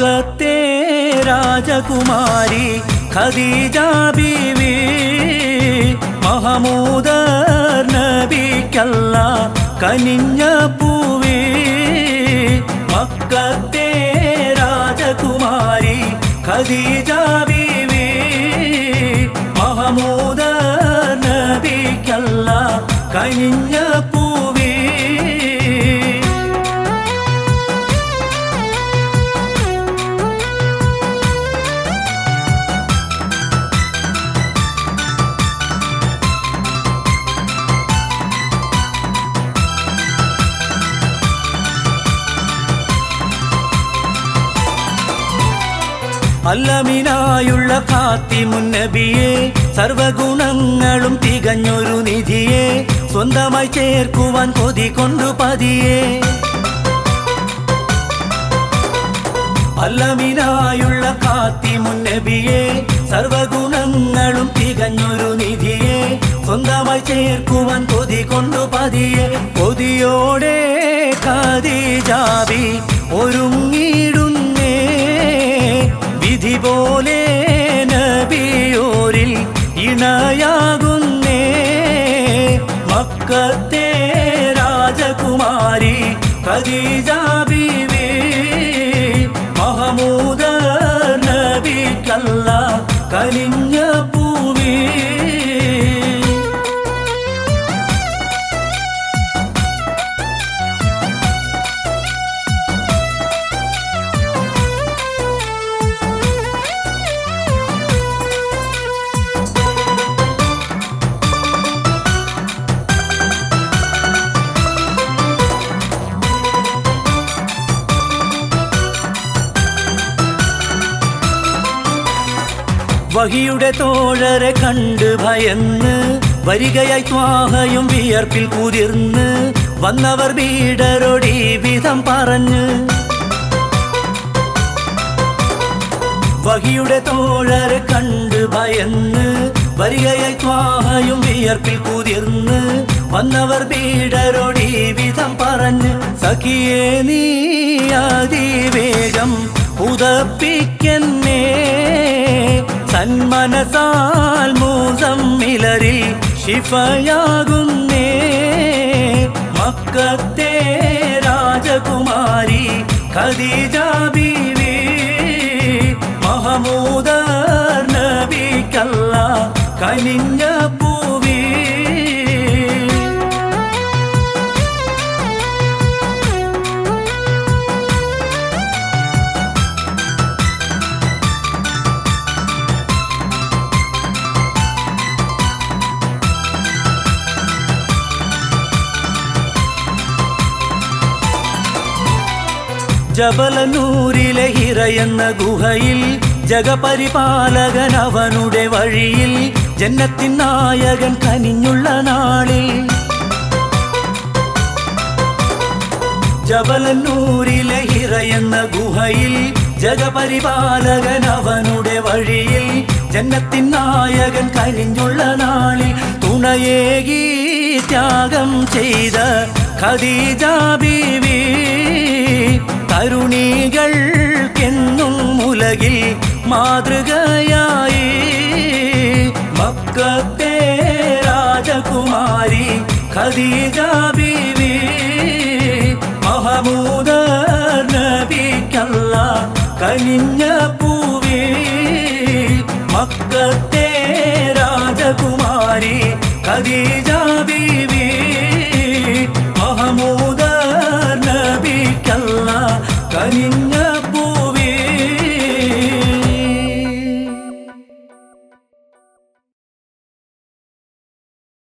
മക്കത്തെ രാജകുമാരി ഖദീജ ബീവി മഹമൂദർ നബിക്കല്ല കനിഞ്ഞ പൂവി മക്കത്തെ രാജകുമാരി ഖദീജ ബീവി മഹമൂദർ നബിക്കല്ല കനിഞ്ഞ പൂവി അല്ലമിനായുള്ള കാത്തിമുന്നബിയെ സർവഗുണങ്ങളും തികഞ്ഞൊരു നിധിയെ സ്വന്തമായി ചേർക്കുവാൻ കൊതി കൊണ്ടു പതിയെ അല്ലമിനായുള്ള കാത്തിമുന്നബിയെ സർവഗുണങ്ങളും തികഞ്ഞൊരു നിധിയെ സ്വന്തമായി ചേർക്കുവാൻ കൊതി കൊണ്ടു പതിയെ കൊതിയോടെ കാതിജാബി ഒരുങ്ങിടുന്നേ വിധി പോലെ നബിയോരിൽ ഇണയാകുന്നേ മക്കത്തെ രാജകുമാരി ഖദീജ ബീവി മഹമൂദ നബിക്കല്ല കലിഞ്ഞ പൂവി വഹിയുടെ തോഴരെ കണ്ട് ഭയന്ന് വരികയായി ത്വാഹയും വിയർപ്പിൽ കുതിർന്ന് വന്നവർ വീടരോടി വിധം പറഞ്ഞ് വഹിയുടെ തോഴരെ കണ്ട് ഭയന്ന് വരികയായി ത്വാഹയും വിയർപ്പിൽ കുതിർന്ന് വന്നവർ വീടരോടി വിധം പറഞ്ഞ് സഖിയെ നീ അതിവേഗം പുതപ്പിക്കെന്നേ സന്മനസാൽ മൂസമ്മിലരിൽ ശിഫയാകുന്നേ മക്കത്തെ രാജകുമാരി ഖദീജ ബീവി മഹമൂദർ നബിക്കല്ല കനിഞ്ഞ പൂവി ജബലനൂരിലെ ഹിറ എന്ന ഗുഹയിൽ ജഗപരിപാലകൻ അവനുടെ വഴിയിൽ ജന്നത്തിൻ നായകൻ കനിഞ്ഞുള്ള നാളിൽ ജബലനൂരിലെ ഹിറ എന്ന ഗുഹയിൽ ജഗപരിപാലകൻ അവനുടെ വഴിയിൽ ജന്നത്തിൻ നായകൻ കനിഞ്ഞുള്ള നാളിൽ തുണയേകി ത്യാഗം ചെയ്ത ഖദീജ ബീവി തരുണികൾക്കെന്നും ഉലകിൽ മാതൃകയായി മക്കത്തെ രാജകുമാരി ഖദീജ ബീവി മഹമൂദ നബിക്കല്ല കനിഞ്ഞ പൂവി മക്കത്തെ രാജകുമാരി ഖദീജ